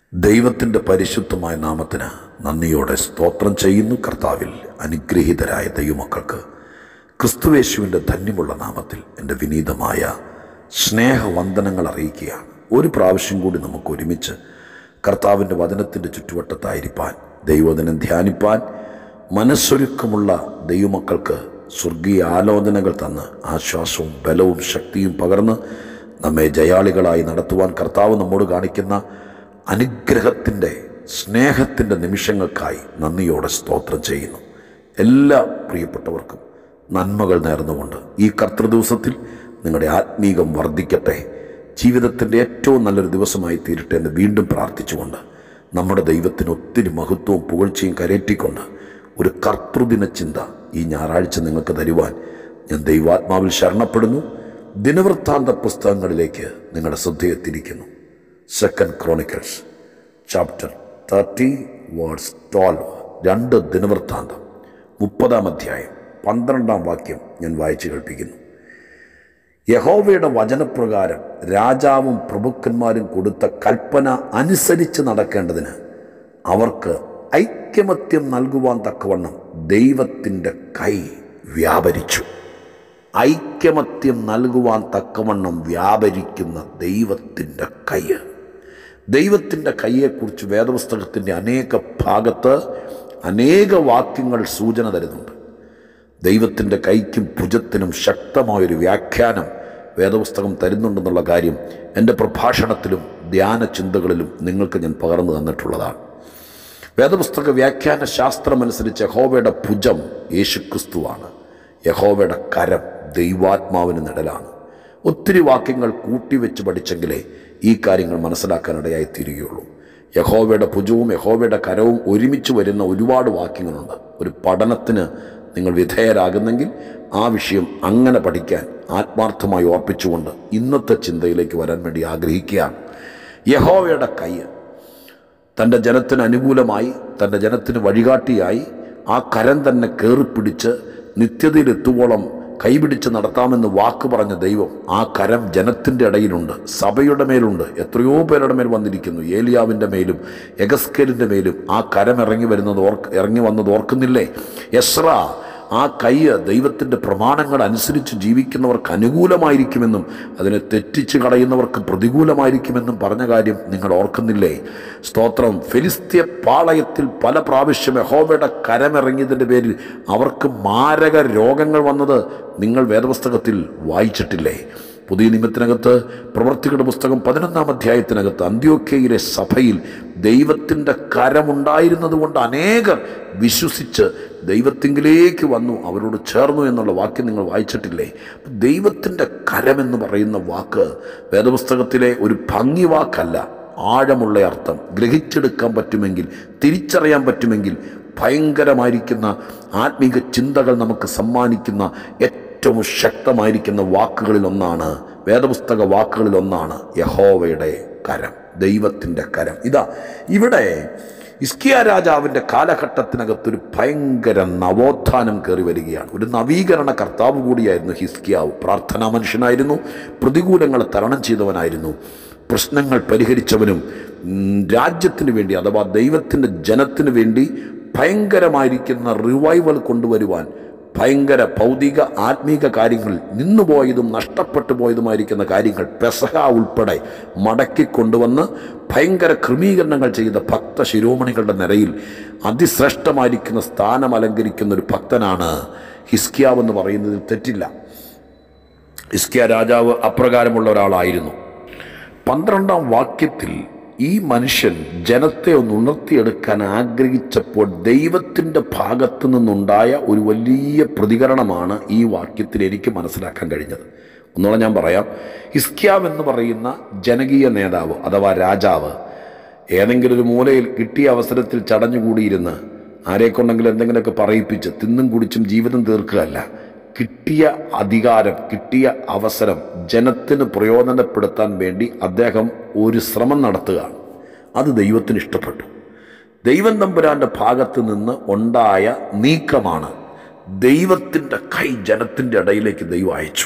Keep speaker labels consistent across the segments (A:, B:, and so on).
A: ദൈവത്തിൻ്റെ പരിശുദ്ധമായ നാമത്തിന് നന്ദിയോടെ സ്തോത്രം ചെയ്യുന്നു കർത്താവിൽ അനുഗ്രഹീതരായ ദൈവമക്കൾക്ക് ക്രിസ്തുവേശുവിൻ്റെ ധന്യമുള്ള നാമത്തിൽ എൻ്റെ വിനീതമായ സ്നേഹവന്ദനങ്ങൾ അറിയിക്കുകയാണ് ഒരു പ്രാവശ്യം കൂടി നമുക്ക് ഒരുമിച്ച് കർത്താവിൻ്റെ വചനത്തിൻ്റെ ചുറ്റുവട്ടത്തായിരിക്കാൻ ദൈവദിനം ധ്യാനിപ്പാൻ മനസ്സൊരുക്കമുള്ള ദൈവമക്കൾക്ക് സ്വർഗീയ ആലോചനകൾ തന്ന് ആശ്വാസവും ബലവും ശക്തിയും പകർന്ന് നമ്മെ ജയാളികളായി നടത്തുവാൻ കർത്താവ് നമ്മോട് കാണിക്കുന്ന അനുഗ്രഹത്തിൻ്റെ സ്നേഹത്തിൻ്റെ നിമിഷങ്ങൾക്കായി നന്ദിയോടെ സ്തോത്രം ചെയ്യുന്നു എല്ലാ പ്രിയപ്പെട്ടവർക്കും നന്മകൾ നേർന്നുകൊണ്ട് ഈ കർത്തൃദിവസത്തിൽ നിങ്ങളുടെ ആത്മീകം വർദ്ധിക്കട്ടെ ജീവിതത്തിൻ്റെ ഏറ്റവും നല്ലൊരു ദിവസമായി തീരട്ടെ എന്ന് വീണ്ടും പ്രാർത്ഥിച്ചുകൊണ്ട് നമ്മുടെ ദൈവത്തിന് ഒത്തിരി മഹത്വവും പുകഴ്ചയും കരയറ്റിക്കൊണ്ട് ഒരു കർത്തൃദിന ചിന്ത ഈ ഞായറാഴ്ച നിങ്ങൾക്ക് തരുവാൻ ഞാൻ ദൈവാത്മാവിൽ ശരണപ്പെടുന്നു ദിനവൃത്താന്ത പുസ്തകങ്ങളിലേക്ക് നിങ്ങളുടെ ശ്രദ്ധയെത്തിരിക്കുന്നു second chronicles chapter thirty words twelve രണ്ട് ദിനവൃത്താന്തം മുപ്പതാം അധ്യായം പന്ത്രണ്ടാം വാക്യം ഞാൻ വായിച്ചു കേൾപ്പിക്കുന്നു യഹോവയുടെ വചനപ്രകാരം രാജാവും പ്രഭുക്കന്മാരും കൊടുത്ത കൽപ്പന അനുസരിച്ച് നടക്കേണ്ടതിന് അവർക്ക് ഐക്യമത്യം നൽകുവാൻ തക്കവണ്ണം ദൈവത്തിൻ്റെ കൈ വ്യാപരിച്ചു ഐക്യമത്യം നൽകുവാൻ തക്കവണ്ണം വ്യാപരിക്കുന്ന ദൈവത്തിൻ്റെ കൈ ദൈവത്തിൻ്റെ കൈയെക്കുറിച്ച് വേദപുസ്തകത്തിൻ്റെ അനേക ഭാഗത്ത് അനേക വാക്യങ്ങൾ സൂചന തരുന്നുണ്ട് ദൈവത്തിൻ്റെ കൈക്കും ഭുജത്തിനും ശക്തമായൊരു വ്യാഖ്യാനം വേദപുസ്തകം തരുന്നുണ്ടെന്നുള്ള കാര്യം എൻ്റെ പ്രഭാഷണത്തിലും ധ്യാന ചിന്തകളിലും നിങ്ങൾക്ക് ഞാൻ പകർന്നു തന്നിട്ടുള്ളതാണ് വേദപുസ്തക വ്യാഖ്യാന ശാസ്ത്രമനുസരിച്ച് യഹോവയുടെ ഭുജം യേശുക്രിസ്തുവാണ് യഹോവയുടെ കരം ദൈവാത്മാവിന് നിഴലാണ് ഒത്തിരി വാക്യങ്ങൾ കൂട്ടിവെച്ച് പഠിച്ചെങ്കിലേ ഈ കാര്യങ്ങൾ മനസ്സിലാക്കാനിടയായി തീരുകയുള്ളൂ യഹോവയുടെ ഭുജവും യഹോവയുടെ കരവും ഒരുമിച്ച് വരുന്ന ഒരുപാട് വാക്യങ്ങളുണ്ട് ഒരു പഠനത്തിന് നിങ്ങൾ വിധേയരാകുന്നെങ്കിൽ ആ വിഷയം അങ്ങനെ പഠിക്കാൻ ആത്മാർത്ഥമായി ഓർപ്പിച്ചുകൊണ്ട് ഇന്നത്തെ ചിന്തയിലേക്ക് വരാൻ വേണ്ടി ആഗ്രഹിക്കുകയാണ് യഹോവയുടെ കൈ തൻ്റെ ജനത്തിന് അനുകൂലമായി തൻ്റെ ജനത്തിന് വഴികാട്ടിയായി ആ കരം തന്നെ കയറിപ്പിടിച്ച് നിത്യതയിലെത്തുവോളം കൈപിടിച്ച് നടത്താമെന്ന് വാക്ക് പറഞ്ഞ ദൈവം ആ കരം ജനത്തിൻ്റെ ഇടയിലുണ്ട് സഭയുടെ മേലുണ്ട് എത്രയോ പേരുടെ മേൽ വന്നിരിക്കുന്നു ഏലിയാവിൻ്റെ മേലും എഗസ്കേലിൻ്റെ മേലും ആ കരം ഇറങ്ങി വരുന്നത് ഓർക്ക് ഇറങ്ങി വന്നത് ഓർക്കുന്നില്ലേ എസ്ര ആ കൈ ദൈവത്തിൻ്റെ പ്രമാണങ്ങൾ അനുസരിച്ച് ജീവിക്കുന്നവർക്ക് അനുകൂലമായിരിക്കുമെന്നും അതിനെ തെറ്റിച്ച് കളയുന്നവർക്ക് പ്രതികൂലമായിരിക്കുമെന്നും പറഞ്ഞ കാര്യം നിങ്ങൾ ഓർക്കുന്നില്ലേ സ്തോത്രം ഫെലിസ്തീയ പാളയത്തിൽ പല പ്രാവശ്യം യഹോവയുടെ കരമിറങ്ങിയതിൻ്റെ പേരിൽ അവർക്ക് മാരക രോഗങ്ങൾ വന്നത് നിങ്ങൾ വേദപുസ്തകത്തിൽ വായിച്ചിട്ടില്ലേ പുതിയ നിയമത്തിനകത്ത് പ്രവർത്തികളുടെ പുസ്തകം പതിനൊന്നാം അധ്യായത്തിനകത്ത് അന്ത്യോക്കയിലെ സഭയിൽ ദൈവത്തിൻ്റെ കരമുണ്ടായിരുന്നത് കൊണ്ട് അനേകർ വിശ്വസിച്ച് ദൈവത്തിങ്കിലേക്ക് വന്നു അവരോട് ചേർന്നു എന്നുള്ള വാക്യം നിങ്ങൾ വായിച്ചിട്ടില്ലേ ദൈവത്തിൻ്റെ കരമെന്ന് പറയുന്ന വാക്ക് വേദപുസ്തകത്തിലെ ഒരു ഭംഗി വാക്കല്ല ആഴമുള്ള അർത്ഥം ഗ്രഹിച്ചെടുക്കാൻ പറ്റുമെങ്കിൽ തിരിച്ചറിയാൻ പറ്റുമെങ്കിൽ ഭയങ്കരമായിരിക്കുന്ന ആത്മീക ചിന്തകൾ നമുക്ക് സമ്മാനിക്കുന്ന ഏറ്റവും ശക്തമായിരിക്കുന്ന വാക്കുകളിൽ ഒന്നാണ് വേദപുസ്തക വാക്കുകളിൽ ഒന്നാണ് യഹോവയുടെ കരം ദൈവത്തിൻ്റെ കരം ഇതാ ഇവിടെ ഇസ്കിയ രാജാവിൻ്റെ കാലഘട്ടത്തിനകത്തൊരു ഭയങ്കര നവോത്ഥാനം കയറി വരികയാണ് ഒരു നവീകരണ കർത്താവ് കൂടിയായിരുന്നു ഹിസ്കിയാവ് പ്രാർത്ഥനാ മനുഷ്യനായിരുന്നു പ്രതികൂലങ്ങളെ തരണം ചെയ്തവനായിരുന്നു പ്രശ്നങ്ങൾ പരിഹരിച്ചവനും രാജ്യത്തിന് വേണ്ടി അഥവാ ദൈവത്തിൻ്റെ ജനത്തിന് വേണ്ടി ഭയങ്കരമായിരിക്കുന്ന റിവൈവൽ കൊണ്ടുവരുവാൻ ഭയങ്കര ഭൗതിക ആത്മീക കാര്യങ്ങൾ നിന്നുപോയതും നഷ്ടപ്പെട്ടു പോയതുമായിരിക്കുന്ന കാര്യങ്ങൾ പെസഹ ഉൾപ്പെടെ മടക്കി കൊണ്ടുവന്ന് ഭയങ്കര ക്രമീകരണങ്ങൾ ചെയ്ത ഭക്ത ശിരോമണികളുടെ നിരയിൽ അതിശ്രേഷ്ഠമായിരിക്കുന്ന സ്ഥാനം അലങ്കരിക്കുന്ന ഒരു ഭക്തനാണ് ഹിസ്കിയാവ് എന്ന് പറയുന്നതിൽ തെറ്റില്ല ഹിസ്കിയ രാജാവ് അപ്രകാരമുള്ള ഒരാളായിരുന്നു പന്ത്രണ്ടാം വാക്യത്തിൽ ഈ മനുഷ്യൻ ജനത്തെ ഒന്ന് ഉണർത്തിയെടുക്കാൻ ആഗ്രഹിച്ചപ്പോൾ ദൈവത്തിൻ്റെ ഭാഗത്തു നിന്നുണ്ടായ ഒരു വലിയ പ്രതികരണമാണ് ഈ വാക്യത്തിൽ എനിക്ക് മനസ്സിലാക്കാൻ കഴിഞ്ഞത് ഒന്നുകൂടെ ഞാൻ പറയാം ഇസ്ക്യാവ് എന്ന് പറയുന്ന ജനകീയ നേതാവ് അഥവാ രാജാവ് ഏതെങ്കിലും ഒരു മൂലയിൽ കിട്ടിയ അവസരത്തിൽ ചടഞ്ഞുകൂടിയിരുന്ന് ആരെക്കൊണ്ടെങ്കിലും എന്തെങ്കിലുമൊക്കെ പറയിപ്പിച്ച് തിന്നും കുടിച്ചും ജീവിതം തീർക്കുകയല്ല കിട്ടിയ അധികാരം കിട്ടിയ അവസരം ജനത്തിന് പ്രയോജനപ്പെടുത്താൻ വേണ്ടി അദ്ദേഹം ഒരു ശ്രമം നടത്തുകയാണ് അത് ദൈവത്തിന് ഇഷ്ടപ്പെട്ടു ദൈവം തമ്പുരാൻ്റെ ഭാഗത്ത് നിന്ന് ഉണ്ടായ നീക്കമാണ് ദൈവത്തിൻ്റെ കൈ ജനത്തിൻ്റെ ഇടയിലേക്ക് ദൈവം അയച്ചു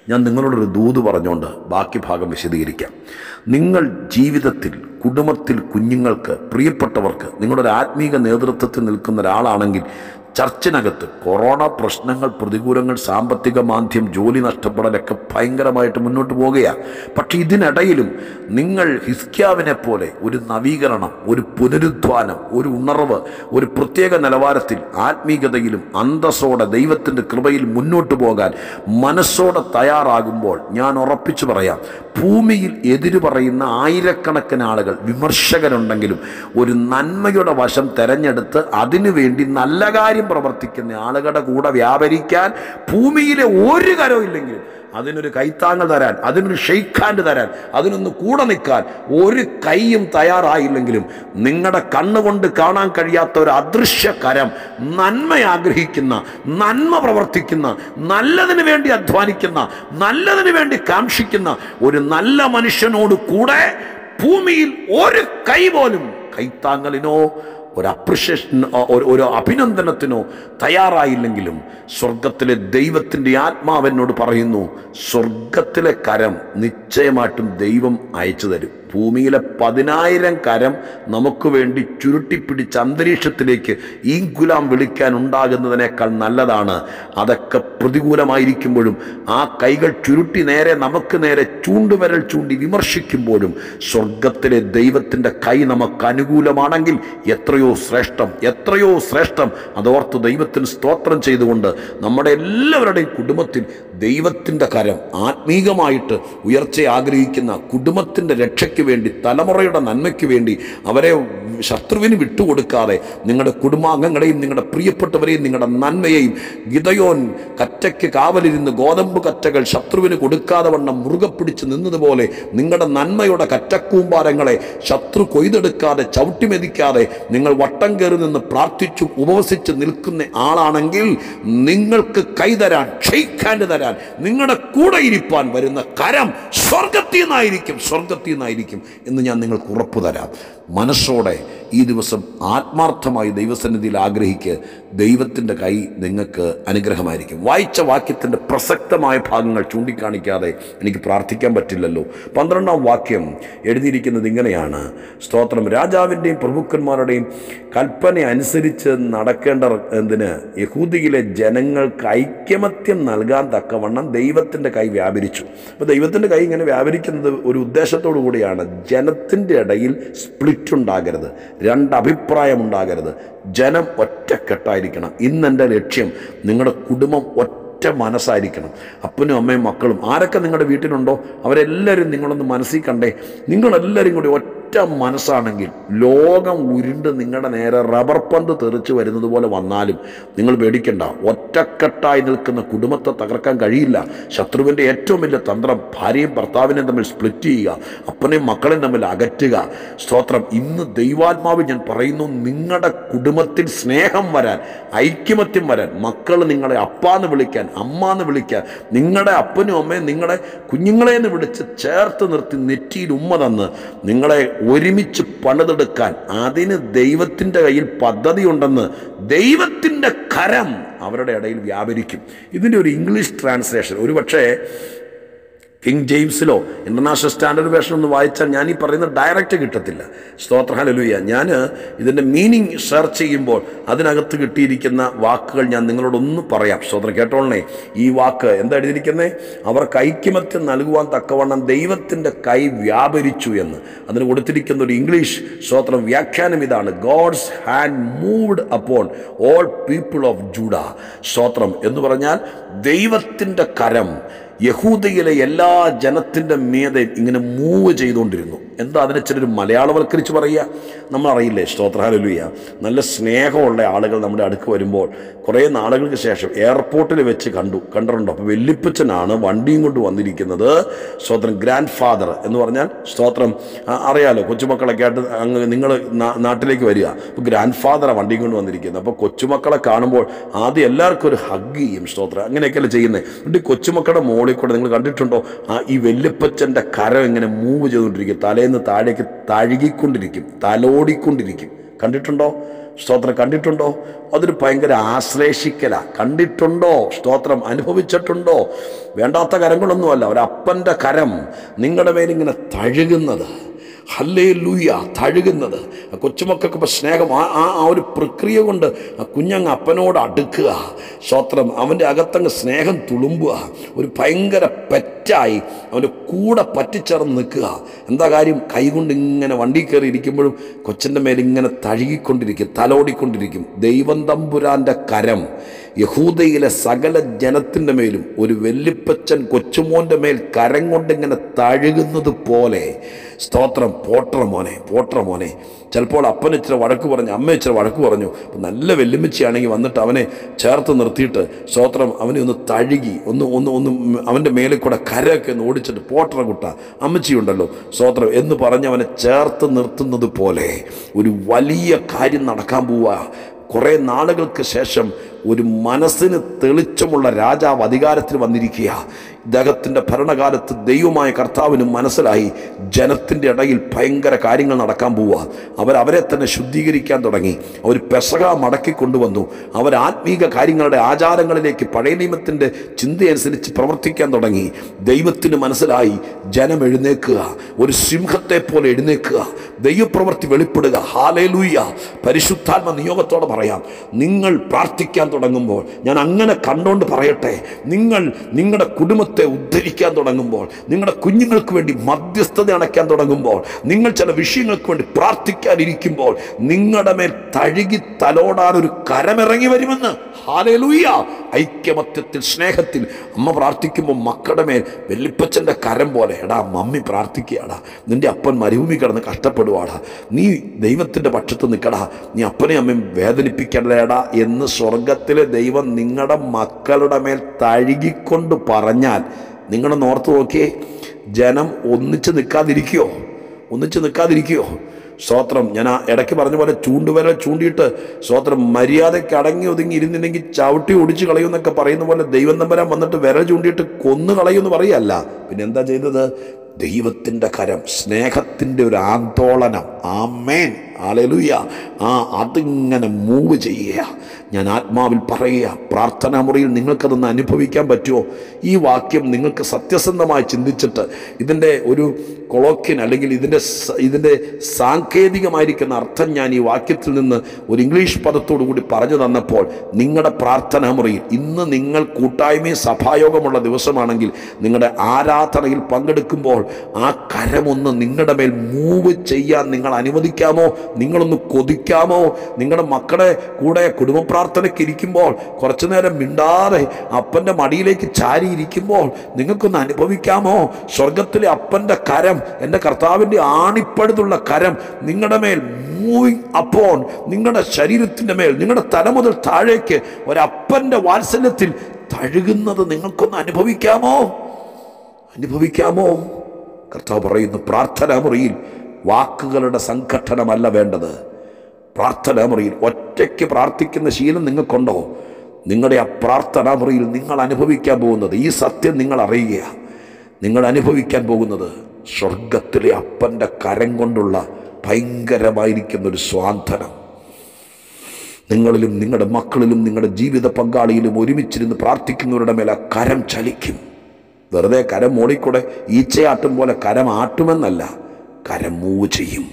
A: ഞാൻ നിങ്ങളോടൊരു ദൂത് പറഞ്ഞുകൊണ്ട് ബാക്കി ഭാഗം വിശദീകരിക്കാം നിങ്ങൾ ജീവിതത്തിൽ കുടുംബത്തിൽ കുഞ്ഞുങ്ങൾക്ക് പ്രിയപ്പെട്ടവർക്ക് നിങ്ങളുടെ ഒരു ആത്മീക നേതൃത്വത്തിൽ നിൽക്കുന്ന ഒരാളാണെങ്കിൽ ചർച്ചിനകത്ത് കൊറോണ പ്രശ്നങ്ങൾ പ്രതികൂലങ്ങൾ സാമ്പത്തിക മാന്ദ്യം ജോലി നഷ്ടപ്പെടലൊക്കെ ഭയങ്കരമായിട്ട് മുന്നോട്ട് പോവുകയാണ് പക്ഷെ ഇതിനിടയിലും നിങ്ങൾ ഹിസ്ക്യാവിനെ പോലെ ഒരു നവീകരണം ഒരു പുനരുദ്ധാനം ഒരു ഉണർവ് ഒരു പ്രത്യേക നിലവാരത്തിൽ ആത്മീകതയിലും അന്തസ്സോടെ ദൈവത്തിൻ്റെ കൃപയിൽ മുന്നോട്ട് പോകാൻ മനസ്സോടെ തയ്യാറാകുമ്പോൾ ഞാൻ ഉറപ്പിച്ചു പറയാം ഭൂമിയിൽ എതിര് പറയുന്ന ആയിരക്കണക്കിന് ആളുകൾ വിമർശകരുണ്ടെങ്കിലും ഒരു നന്മയുടെ വശം തെരഞ്ഞെടുത്ത് അതിനുവേണ്ടി നല്ല കാര്യം പ്രവർത്തിക്കുന്ന ആളുകളുടെ കൂടെ വ്യാപരിക്കാൻ ഭൂമിയിലെ ഒരു കരവും ഇല്ലെങ്കിലും അതിനൊരു കൈത്താങ്ങ് തരാൻ അതിനൊരു ഷെയ്ഖാൻഡ് തരാൻ അതിനൊന്ന് കൂടെ നിൽക്കാൻ ഒരു കൈയും തയ്യാറായില്ലെങ്കിലും നിങ്ങളുടെ കണ്ണുകൊണ്ട് കാണാൻ കഴിയാത്ത ഒരു അദൃശ്യ കരം നന്മ ആഗ്രഹിക്കുന്ന നന്മ പ്രവർത്തിക്കുന്ന നല്ലതിന് വേണ്ടി അധ്വാനിക്കുന്ന നല്ലതിന് വേണ്ടി കാക്ഷിക്കുന്ന ഒരു നല്ല മനുഷ്യനോട് കൂടെ ഭൂമിയിൽ ഒരു കൈ പോലും കൈത്താങ്ങലിനോ ഒരു അപ്രിഷിയേഷൻ ഒരു ഒരു അഭിനന്ദനത്തിനോ തയ്യാറായില്ലെങ്കിലും സ്വർഗത്തിലെ ദൈവത്തിൻ്റെ ആത്മാവെന്നോട് പറയുന്നു സ്വർഗത്തിലെ കരം നിശ്ചയമായിട്ടും ദൈവം അയച്ചു തരും ഭൂമിയിലെ പതിനായിരം കരം നമുക്ക് വേണ്ടി ചുരുട്ടിപ്പിടിച്ച് അന്തരീക്ഷത്തിലേക്ക് ഈ ഗുലാം വിളിക്കാൻ ഉണ്ടാകുന്നതിനേക്കാൾ നല്ലതാണ് അതൊക്കെ പ്രതികൂലമായിരിക്കുമ്പോഴും ആ കൈകൾ ചുരുട്ടി നേരെ നമുക്ക് നേരെ ചൂണ്ടുവിരൽ ചൂണ്ടി വിമർശിക്കുമ്പോഴും സ്വർഗത്തിലെ ദൈവത്തിൻ്റെ കൈ നമുക്ക് അനുകൂലമാണെങ്കിൽ എത്രയോ ശ്രേഷ്ഠം എത്രയോ ശ്രേഷ്ഠം അതോർത്ത് ദൈവത്തിന് സ്തോത്രം ചെയ്തുകൊണ്ട് നമ്മുടെ എല്ലാവരുടെയും കുടുംബത്തിൽ ദൈവത്തിൻ്റെ കരം ആത്മീകമായിട്ട് ഉയർച്ച ആഗ്രഹിക്കുന്ന കുടുംബത്തിൻ്റെ രക്ഷയ്ക്ക് വേണ്ടി തലമുറയുടെ നന്മയ്ക്ക് വേണ്ടി അവരെ ശത്രുവിന് വിട്ടുകൊടുക്കാതെ നിങ്ങളുടെ കുടുംബാംഗങ്ങളെയും നിങ്ങളുടെ പ്രിയപ്പെട്ടവരെയും നിങ്ങളുടെ നന്മയെയും ഗിതയോൻ കറ്റയ്ക്ക് കാവലിരുന്ന് ഗോതമ്പ് കറ്റകൾ ശത്രുവിന് കൊടുക്കാതെ വണ്ണം മുറുകെ പിടിച്ച് നിന്നതുപോലെ നിങ്ങളുടെ നന്മയുടെ കറ്റക്കൂമ്പാരങ്ങളെ ശത്രു കൊയ്തെടുക്കാതെ ചവിട്ടിമെതിക്കാതെ നിങ്ങൾ വട്ടം കയറി നിന്ന് പ്രാർത്ഥിച്ചു ഉപവസിച്ച് നിൽക്കുന്ന ആളാണെങ്കിൽ നിങ്ങൾക്ക് കൈതരാൻ ക്ഷയിക്കാണ്ട് തരാൻ നിങ്ങളുടെ കൂടെ ഇരിപ്പാൻ വരുന്ന കരം സ്വർഗത്തിൽ നിന്നായിരിക്കും സ്വർഗത്തിൽ നിന്നായിരിക്കും എന്ന് ഞാൻ നിങ്ങൾക്ക് ഉറപ്പു തരാം മനസ്സോടെ ഈ ദിവസം ആത്മാർത്ഥമായി ദൈവസന്നിധിയിൽ ആഗ്രഹിക്ക് ദൈവത്തിൻ്റെ കൈ നിങ്ങൾക്ക് അനുഗ്രഹമായിരിക്കും വായിച്ച വാക്യത്തിൻ്റെ പ്രസക്തമായ ഭാഗങ്ങൾ ചൂണ്ടിക്കാണിക്കാതെ എനിക്ക് പ്രാർത്ഥിക്കാൻ പറ്റില്ലല്ലോ പന്ത്രണ്ടാം വാക്യം എഴുതിയിരിക്കുന്നത് ഇങ്ങനെയാണ് സ്തോത്രം രാജാവിൻ്റെയും പ്രഭുക്കന്മാരുടെയും കൽപ്പന അനുസരിച്ച് നടക്കേണ്ട എന്തിന് യഹൂദിയിലെ ജനങ്ങൾക്ക് ഐക്യമത്യം നൽകാൻ തക്കവണ്ണം ദൈവത്തിൻ്റെ കൈ വ്യാപരിച്ചു അപ്പോൾ ദൈവത്തിൻ്റെ കൈ ഇങ്ങനെ വ്യാപരിക്കുന്നത് ഒരു ഉദ്ദേശത്തോടു കൂടിയാണ് ജനത്തിൻ്റെ ഇടയിൽ സ്പ്ലിറ്റ് ഉണ്ടാകരുത് രണ്ട് അഭിപ്രായം ഉണ്ടാകരുത് ജനം ഒറ്റക്കെട്ടായിരിക്കണം ഇന്നെൻ്റെ ലക്ഷ്യം നിങ്ങളുടെ കുടുംബം ഒറ്റ മനസ്സായിരിക്കണം അപ്പനും അമ്മയും മക്കളും ആരൊക്കെ നിങ്ങളുടെ വീട്ടിലുണ്ടോ അവരെല്ലാവരും നിങ്ങളൊന്ന് മനസ്സിൽ കണ്ടേ നിങ്ങളെല്ലാവരും കൂടി ഒറ്റ മനസ്സാണെങ്കിൽ ലോകം ഉരുണ്ട് നിങ്ങളുടെ നേരെ റബ്ബർ പന്ത് തെറിച്ച് വരുന്നത് പോലെ വന്നാലും നിങ്ങൾ പേടിക്കണ്ട ഒറ്റക്കെട്ടായി നിൽക്കുന്ന കുടുംബത്തെ തകർക്കാൻ കഴിയില്ല ശത്രുവിൻ്റെ ഏറ്റവും വലിയ തന്ത്രം ഭാര്യയും ഭർത്താവിനെയും തമ്മിൽ സ്പ്ലിറ്റ് ചെയ്യുക അപ്പനെയും മക്കളെയും തമ്മിൽ അകറ്റുക സ്തോത്രം ഇന്ന് ദൈവാത്മാവ് ഞാൻ പറയുന്നു നിങ്ങളുടെ കുടുംബത്തിൽ സ്നേഹം വരാൻ ഐക്യമത്യം വരാൻ മക്കൾ നിങ്ങളെ അപ്പാന്ന് വിളിക്കാൻ അമ്മ എന്ന് വിളിക്കാൻ നിങ്ങളുടെ അപ്പനും അമ്മയും നിങ്ങളെ കുഞ്ഞുങ്ങളെ എന്ന് വിളിച്ച് ചേർത്ത് നിർത്തി നെറ്റിയിൽ ഉമ്മ തന്ന് നിങ്ങളെ ഒരുമിച്ച് പണിതെടുക്കാൻ അതിന് ദൈവത്തിൻ്റെ കയ്യിൽ പദ്ധതിയുണ്ടെന്ന് ദൈവത്തിൻ്റെ കരം അവരുടെ ഇടയിൽ വ്യാപരിക്കും ഇതിൻ്റെ ഒരു ഇംഗ്ലീഷ് ട്രാൻസ്ലേഷൻ ഒരുപക്ഷേ കിങ് ജെയിംസിലോ ഇൻ്റർനാഷണൽ സ്റ്റാൻഡേർഡ് വേർഷൻ ഒന്ന് വായിച്ചാൽ ഞാൻ ഈ പറയുന്നത് ഡയറക്റ്റ് കിട്ടത്തില്ല സ്തോത്ര ഹലലുയ ഞാൻ ഇതിൻ്റെ മീനിങ് സെർച്ച് ചെയ്യുമ്പോൾ അതിനകത്ത് കിട്ടിയിരിക്കുന്ന വാക്കുകൾ ഞാൻ നിങ്ങളോടൊന്ന് പറയാം സ്തോത്രം കേട്ടോളണേ ഈ വാക്ക് എന്താ എഴുതിയിരിക്കുന്നത് അവർക്ക് ഐക്യമത്യം നൽകുവാൻ തക്കവണ്ണം ദൈവത്തിൻ്റെ കൈ വ്യാപരിച്ചു എന്ന് അതിന് കൊടുത്തിരിക്കുന്ന ഒരു ഇംഗ്ലീഷ് സ്തോത്രം വ്യാഖ്യാനം ഇതാണ് God's hand moved upon all people of Judah സ്തോത്രം എന്ന് പറഞ്ഞാൽ ദൈവത്തിൻ്റെ കരം യഹൂദയിലെ എല്ലാ ജനത്തിൻ്റെ മീതെ ഇങ്ങനെ മൂവ് ചെയ്തുകൊണ്ടിരുന്നു എന്താ അതിനെ ചിലർ മലയാളവൽക്കരിച്ച് പറയുക നമ്മളറിയില്ലേ സ്തോത്രഹാലുയ്യ നല്ല സ്നേഹമുള്ള ആളുകൾ നമ്മുടെ അടുക്ക് വരുമ്പോൾ കുറേ നാളുകൾക്ക് ശേഷം എയർപോർട്ടിൽ വെച്ച് കണ്ടു കണ്ടിട്ടുണ്ടോ അപ്പോൾ വെല്ലിപ്പച്ചനാണ് വണ്ടിയും കൊണ്ട് വന്നിരിക്കുന്നത് സ്തോത്രം ഗ്രാൻഡ് ഫാദർ എന്ന് പറഞ്ഞാൽ സ്തോത്രം ആ, അറിയാലോ കൊച്ചുമക്കളൊക്കെ ആയിട്ട് അങ്ങ് നിങ്ങൾ നാട്ടിലേക്ക് വരിക അപ്പോൾ ഗ്രാൻഡ് ഫാദറാണ് വണ്ടിയും കൊണ്ട് വന്നിരിക്കുന്നത് അപ്പോൾ കൊച്ചുമക്കളെ കാണുമ്പോൾ ആദ്യം എല്ലാവർക്കും ഒരു ഹഗ് ചെയ്യും സ്തോത്രം അങ്ങനെയൊക്കെയല്ലേ ചെയ്യുന്നത് എന്നിട്ട് ഈ കൊച്ചുമക്കളുടെ മോളിൽ കൂടെ നിങ്ങൾ കണ്ടിട്ടുണ്ടോ ആ ഈ വെല്ലുപ്പച്ചൻ്റെ കരം ഇങ്ങനെ മൂവ് ചെയ്തുകൊണ്ടിരിക്കും തലേന്ന് താഴേക്ക് തഴുകിക്കൊണ്ടിരിക്കും തലോടിക്കൊണ്ടിരിക്കും കണ്ടിട്ടുണ്ടോ സ്തോത്രം കണ്ടിട്ടുണ്ടോ അതൊരു ഭയങ്കര ആശ്ലേഷിക്കല കണ്ടിട്ടുണ്ടോ സ്തോത്രം അനുഭവിച്ചിട്ടുണ്ടോ വേണ്ടാത്ത കരങ്ങളൊന്നുമല്ല ഒരപ്പൻ്റെ കരം നിങ്ങളുടെ മേലിങ്ങനെ തഴുകുന്നത് ഹല്ലേ ലൂയ തഴുകുന്നത് ആ കൊച്ചുമക്കൾക്ക് ഇപ്പോൾ സ്നേഹം ആ ആ ആ ഒരു പ്രക്രിയ കൊണ്ട് ആ കുഞ്ഞങ്ങ് അപ്പനോട് അടുക്കുക സ്വത്രം അവൻ്റെ അകത്തങ്ങ് സ്നേഹം തുളുമ്പുക ഒരു ഭയങ്കര പെറ്റായി അവൻ്റെ കൂടെ പറ്റിച്ചേർന്ന് നിൽക്കുക എന്താ കാര്യം കൈകൊണ്ട് ഇങ്ങനെ വണ്ടി കയറി ഇരിക്കുമ്പോഴും കൊച്ചിൻ്റെ മേൽ ഇങ്ങനെ തഴുകിക്കൊണ്ടിരിക്കും തലോടിക്കൊണ്ടിരിക്കും ദൈവം തമ്പുരാൻ്റെ കരം യഹൂദയിലെ സകല ജനത്തിൻ്റെ മേലും ഒരു വെല്ലിപ്പച്ചൻ കൊച്ചുമോൻ്റെ മേൽ കരം കൊണ്ടിങ്ങനെ തഴുകുന്നത് പോലെ സ്തോത്രം പോട്ടറ മോനെ പോട്ടറ മോനെ ചിലപ്പോൾ അപ്പൻ ഇച്ചിരി വഴക്ക് പറഞ്ഞു അമ്മ ഇച്ചിരി വഴക്ക് പറഞ്ഞു അപ്പം നല്ല വെല്ലുമിച്ചിയാണെങ്കിൽ വന്നിട്ട് അവനെ ചേർത്ത് നിർത്തിയിട്ട് സ്തോത്രം അവനെ ഒന്ന് തഴുകി ഒന്ന് ഒന്ന് ഒന്ന് അവൻ്റെ മേലെ കൂടെ കരയൊക്കെ ഒന്ന് ഓടിച്ചിട്ട് പോട്ടറ കുട്ട അമ്മച്ചിയുണ്ടല്ലോ സ്തോത്രം എന്ന് പറഞ്ഞ് അവനെ ചേർത്ത് നിർത്തുന്നത് പോലെ ഒരു വലിയ കാര്യം നടക്കാൻ പോവുക കുറേ നാളുകൾക്ക് ശേഷം ഒരു മനസ്സിന് തെളിച്ചമുള്ള രാജാവ് അധികാരത്തിൽ വന്നിരിക്കുക ഇദ്ദേഹത്തിൻ്റെ ഭരണകാലത്ത് ദൈവമായ കർത്താവിന് മനസ്സിലായി ജനത്തിൻ്റെ ഇടയിൽ ഭയങ്കര കാര്യങ്ങൾ നടക്കാൻ പോവുക അവർ അവരെ തന്നെ ശുദ്ധീകരിക്കാൻ തുടങ്ങി അവർ പെസക മടക്കി കൊണ്ടുവന്നു അവർ ആത്മീക കാര്യങ്ങളുടെ ആചാരങ്ങളിലേക്ക് പഴയ നിയമത്തിൻ്റെ ചിന്തയനുസരിച്ച് പ്രവർത്തിക്കാൻ തുടങ്ങി ദൈവത്തിന് മനസ്സിലായി ജനം എഴുന്നേക്കുക ഒരു സിംഹത്തെ പോലെ എഴുന്നേക്കുക ദൈവപ്രവൃത്തി വെളിപ്പെടുക ഹാലേലൂയ പരിശുദ്ധാത്മ നിയോഗത്തോടെ പറയാം നിങ്ങൾ പ്രാർത്ഥിക്കാൻ തുടങ്ങുമ്പോൾ ഞാൻ അങ്ങനെ കണ്ടുകൊണ്ട് പറയട്ടെ നിങ്ങൾ നിങ്ങളുടെ കുടുംബത്തെ ഉദ്ധരിക്കാൻ തുടങ്ങുമ്പോൾ നിങ്ങളുടെ കുഞ്ഞുങ്ങൾക്ക് വേണ്ടി മധ്യസ്ഥത അണയ്ക്കാൻ തുടങ്ങുമ്പോൾ നിങ്ങൾ ചില വിഷയങ്ങൾക്ക് വേണ്ടി പ്രാർത്ഥിക്കാനിരിക്കുമ്പോൾ നിങ്ങളുടെ മേൽ തഴുകി തലോടാൻ ഒരു കരമിറങ്ങി വരുമെന്ന് ഹാലേലൂയ ഐക്യമത്യത്തിൽ സ്നേഹത്തിൽ അമ്മ പ്രാർത്ഥിക്കുമ്പോൾ മക്കളുടെ മേൽ വെല്ലിപ്പച്ചൻ്റെ കരം പോലെ എടാ മമ്മി പ്രാർത്ഥിക്കുകയാടാ നിന്റെ അപ്പൻ മരുഭൂമി കിടന്ന് കഷ്ടപ്പെടുവാടാ നീ ദൈവത്തിൻ്റെ പക്ഷത്ത് നിൽക്കടാ നീ അപ്പനെ അമ്മയും വേദനിപ്പിക്കണ്ടേടാ എന്ന് സ്വർഗത്തിലെ ദൈവം നിങ്ങളുടെ മക്കളുടെ മേൽ തഴുകിക്കൊണ്ട് പറഞ്ഞാൽ നിങ്ങളൊന്ന് ഓർത്ത് നോക്കിയേ ജനം ഒന്നിച്ച് നിൽക്കാതിരിക്കുകയോ ഒന്നിച്ച് നിൽക്കാതിരിക്കുകയോ സ്തോത്രം ഞാൻ ആ ഇടയ്ക്ക് പറഞ്ഞ പോലെ ചൂണ്ടുവരൽ ചൂണ്ടിയിട്ട് സ്തോത്രം മര്യാദയ്ക്ക് അടങ്ങി ഒതുങ്ങി ഇരുന്നില്ലെങ്കിൽ ചവിട്ടി ഒടിച്ച് കളയുമെന്നൊക്കെ പറയുന്ന പോലെ ദൈവം നമ്പരാൻ വന്നിട്ട് വിരൽ ചൂണ്ടിയിട്ട് കൊന്നു കളയുമെന്ന് പറയല്ല പിന്നെ എന്താ ചെയ്തത് ദൈവത്തിൻ്റെ കരം സ്നേഹത്തിൻ്റെ ഒരു ആന്തോളനം ആമേൻ ആലലുയ്യ ആ അതിങ്ങനെ മൂവ് ചെയ്യുക ഞാൻ ആത്മാവിൽ പറയുക പ്രാർത്ഥനാ മുറിയിൽ നിങ്ങൾക്കതൊന്ന് അനുഭവിക്കാൻ പറ്റുമോ ഈ വാക്യം നിങ്ങൾക്ക് സത്യസന്ധമായി ചിന്തിച്ചിട്ട് ഇതിൻ്റെ ഒരു കൊളോക്യൻ അല്ലെങ്കിൽ ഇതിൻ്റെ സ- ഇതിൻ്റെ സാങ്കേതികമായിരിക്കുന്ന അർത്ഥം ഞാൻ ഈ വാക്യത്തിൽ നിന്ന് ഒരു ഇംഗ്ലീഷ് പദത്തോടു കൂടി പറഞ്ഞു തന്നപ്പോൾ നിങ്ങളുടെ പ്രാർത്ഥനാ മുറിയിൽ ഇന്ന് നിങ്ങൾ കൂട്ടായ്മയും സഭായോഗമുള്ള ദിവസമാണെങ്കിൽ നിങ്ങളുടെ ആരാധനയിൽ പങ്കെടുക്കുമ്പോൾ ആ കരമൊന്ന് നിങ്ങളുടെ മേൽ മൂവ് ചെയ്യാൻ നിങ്ങൾ അനുവദിക്കാമോ നിങ്ങളൊന്ന് കൊതിക്കാമോ നിങ്ങളുടെ മക്കളെ കൂടെ കുടുംബ പ്രാർത്ഥനയ്ക്ക് ഇരിക്കുമ്പോൾ കുറച്ചു നേരം മിണ്ടാതെ അപ്പൻ്റെ മടിയിലേക്ക് ചാരി ഇരിക്കുമ്പോൾ നിങ്ങൾക്കൊന്ന് അനുഭവിക്കാമോ സ്വർഗത്തിലെ അപ്പൻ്റെ കരം എൻ്റെ കർത്താവിൻ്റെ ആണിപ്പഴുതുള്ള കരം നിങ്ങളുടെ മേൽ മൂവിങ് അപ്പോൺ നിങ്ങളുടെ ശരീരത്തിൻ്റെ മേൽ നിങ്ങളുടെ തല മുതൽ താഴേക്ക് ഒരപ്പൻ്റെ വാത്സല്യത്തിൽ തഴുകുന്നത് നിങ്ങൾക്കൊന്ന് അനുഭവിക്കാമോ അനുഭവിക്കാമോ കർത്താവ് പറയുന്നു പ്രാർത്ഥനാ മുറിയിൽ വാക്കുകളുടെ സംഘട്ടനമല്ല വേണ്ടത് പ്രാർത്ഥനാ മുറിയിൽ ഒറ്റയ്ക്ക് പ്രാർത്ഥിക്കുന്ന ശീലം നിങ്ങൾക്കുണ്ടോ നിങ്ങളുടെ ആ പ്രാർത്ഥനാ മുറിയിൽ നിങ്ങൾ അനുഭവിക്കാൻ പോകുന്നത് ഈ സത്യം നിങ്ങൾ അറിയുക നിങ്ങൾ അനുഭവിക്കാൻ പോകുന്നത് സ്വർഗത്തിലെ അപ്പൻ്റെ കരം കൊണ്ടുള്ള ഭയങ്കരമായിരിക്കുന്ന ഒരു സ്വാന്തനം നിങ്ങളിലും നിങ്ങളുടെ മക്കളിലും നിങ്ങളുടെ ജീവിത പങ്കാളിയിലും ഒരുമിച്ചിരുന്ന് പ്രാർത്ഥിക്കുന്നവരുടെ മേലെ കരം ചലിക്കും വെറുതെ കരം മോളിക്കൂടെ ഈച്ചയാട്ടും പോലെ കരം ആട്ടുമെന്നല്ല കരം മൂവ് ചെയ്യും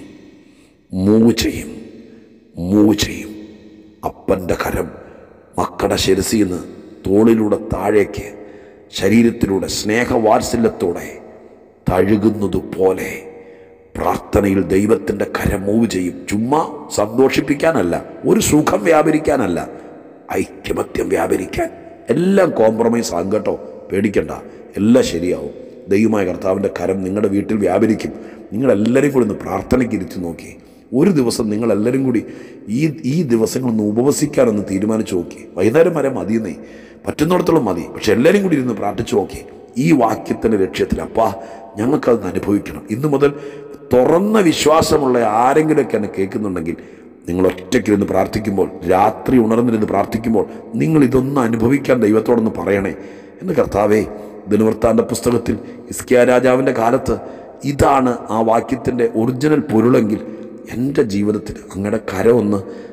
A: മൂവ് ചെയ്യും മൂവ് ചെയ്യും അപ്പൻ്റെ കരം മക്കളുടെ ശിരസിൽ നിന്ന് തോളിലൂടെ താഴേക്ക് ശരീരത്തിലൂടെ സ്നേഹവാത്സല്യത്തോടെ തഴുകുന്നത് പോലെ പ്രാർത്ഥനയിൽ ദൈവത്തിൻ്റെ കരം മൂവ് ചെയ്യും ചുമ്മാ സന്തോഷിപ്പിക്കാനല്ല ഒരു സുഖം വ്യാപരിക്കാനല്ല ഐക്യമത്യം വ്യാപരിക്കാൻ എല്ലാം കോംപ്രമൈസ് ആകും കേട്ടോ പേടിക്കണ്ട എല്ലാം ശരിയാവും ദൈവമായ കർത്താവിൻ്റെ കരം നിങ്ങളുടെ വീട്ടിൽ വ്യാപരിക്കും നിങ്ങളെല്ലാവരും കൂടി ഒന്ന് പ്രാർത്ഥനയ്ക്ക് ഇരുത്തി നോക്കി ഒരു ദിവസം നിങ്ങളെല്ലാവരും കൂടി ഈ ഈ ദിവസങ്ങളൊന്ന് ഉപവസിക്കാനൊന്ന് തീരുമാനിച്ചു നോക്കി വൈകുന്നേരം വരെ മതിയെന്നേ പറ്റുന്നിടത്തോളം മതി പക്ഷെ എല്ലാവരും കൂടി ഇരുന്ന് പ്രാർത്ഥിച്ചു നോക്കി ഈ വാക്യത്തിൻ്റെ ലക്ഷ്യത്തിൽ അപ്പാ ഞങ്ങൾക്കത് അനുഭവിക്കണം ഇന്നു മുതൽ തുറന്ന വിശ്വാസമുള്ള ആരെങ്കിലുമൊക്കെ എന്നെ കേൾക്കുന്നുണ്ടെങ്കിൽ നിങ്ങൾ ഒറ്റയ്ക്കിരുന്ന് പ്രാർത്ഥിക്കുമ്പോൾ രാത്രി ഉണർന്നിരുന്ന് പ്രാർത്ഥിക്കുമ്പോൾ നിങ്ങൾ ഇതൊന്ന് അനുഭവിക്കാൻ ദൈവത്തോടൊന്ന് പറയണേ എന്ന് കർത്താവേ ദിനവൃത്താൻ്റെ പുസ്തകത്തിൽ ഇസ്കിയ രാജാവിൻ്റെ കാലത്ത് ഇതാണ് ആ വാക്യത്തിൻ്റെ ഒറിജിനൽ പൊരുളെങ്കിൽ എൻ്റെ ജീവിതത്തിൽ അങ്ങയുടെ കരം ഒന്ന്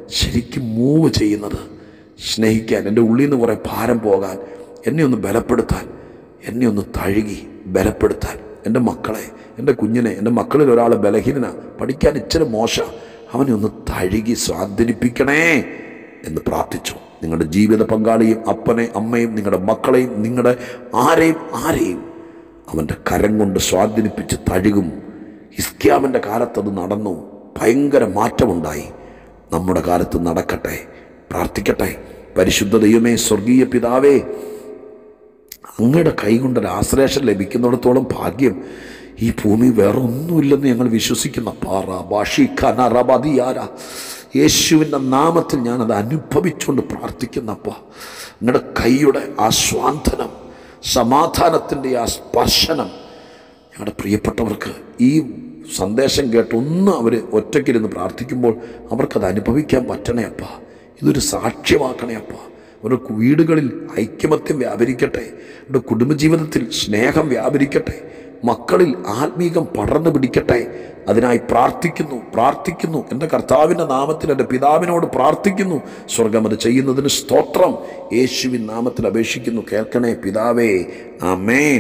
A: ശരിക്കും മൂവ് ചെയ്യുന്നത് സ്നേഹിക്കാൻ എൻ്റെ ഉള്ളിൽ നിന്ന് കുറേ ഭാരം പോകാൻ എന്നെ ഒന്ന് ബലപ്പെടുത്താൻ എന്നെ ഒന്ന് തഴുകി ബലപ്പെടുത്താൻ എൻ്റെ മക്കളെ എൻ്റെ കുഞ്ഞിനെ എൻ്റെ മക്കളിൽ ഒരാൾ ബലഹീനന പഠിക്കാൻ ഇച്ചിരി മോശ അവനെ ഒന്ന് തഴുകി സ്വാധീനിപ്പിക്കണേ എന്ന് പ്രാർത്ഥിച്ചു നിങ്ങളുടെ ജീവിത പങ്കാളിയും അപ്പനെ അമ്മയും നിങ്ങളുടെ മക്കളെയും നിങ്ങളുടെ ആരെയും ആരെയും അവൻ്റെ കരം കൊണ്ട് സ്വാധീനിപ്പിച്ച് തഴുകും ഹിസ്ക്യാമിൻ്റെ കാലത്തത് നടന്നു ഭയങ്കര മാറ്റമുണ്ടായി നമ്മുടെ കാലത്ത് നടക്കട്ടെ പ്രാർത്ഥിക്കട്ടെ പരിശുദ്ധ ദൈവമേ സ്വർഗീയ പിതാവേ അങ്ങയുടെ കൈകൊണ്ടൊരു ആശ്ലേഷം ലഭിക്കുന്നിടത്തോളം ഭാഗ്യം ഈ ഭൂമി വേറെ ഒന്നുമില്ലെന്ന് ഞങ്ങൾ വിശ്വസിക്കുന്ന പാറ ബാഷിഖാന റബദിയാര യേശുവിൻ്റെ നാമത്തിൽ ഞാനത് അനുഭവിച്ചുകൊണ്ട് പ്രാർത്ഥിക്കുന്നപ്പ നിങ്ങളുടെ കൈയുടെ ആ സ്വാന്തനം സമാധാനത്തിൻ്റെ ആ സ്പർശനം ഞങ്ങളുടെ പ്രിയപ്പെട്ടവർക്ക് ഈ സന്ദേശം കേട്ട് ഒന്ന് അവർ ഒറ്റയ്ക്കിരുന്ന് പ്രാർത്ഥിക്കുമ്പോൾ അവർക്കത് അനുഭവിക്കാൻ പറ്റണേ അപ്പ ഇതൊരു സാക്ഷ്യമാക്കണേ അപ്പ അവരുടെ വീടുകളിൽ ഐക്യമത്യം വ്യാപരിക്കട്ടെ അവരുടെ കുടുംബജീവിതത്തിൽ സ്നേഹം വ്യാപരിക്കട്ടെ മക്കളിൽ ആത്മീകം പടർന്നു പിടിക്കട്ടെ അതിനായി പ്രാർത്ഥിക്കുന്നു പ്രാർത്ഥിക്കുന്നു എൻ്റെ കർത്താവിൻ്റെ നാമത്തിൽ എൻ്റെ പിതാവിനോട് പ്രാർത്ഥിക്കുന്നു സ്വർഗം അത് ചെയ്യുന്നതിന് സ്തോത്രം യേശുവിൻ നാമത്തിൽ അപേക്ഷിക്കുന്നു കേൾക്കണേ പിതാവേ ആമേൻ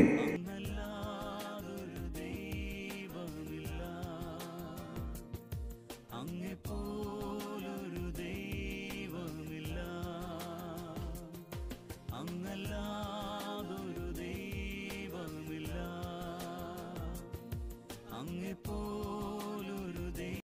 B: അങ്ങെപ്പോലൊരു ദൈവമില്ല അങ്ങല്ലാതൊരു ദൈവമില്ല അങ്ങെപ്പോ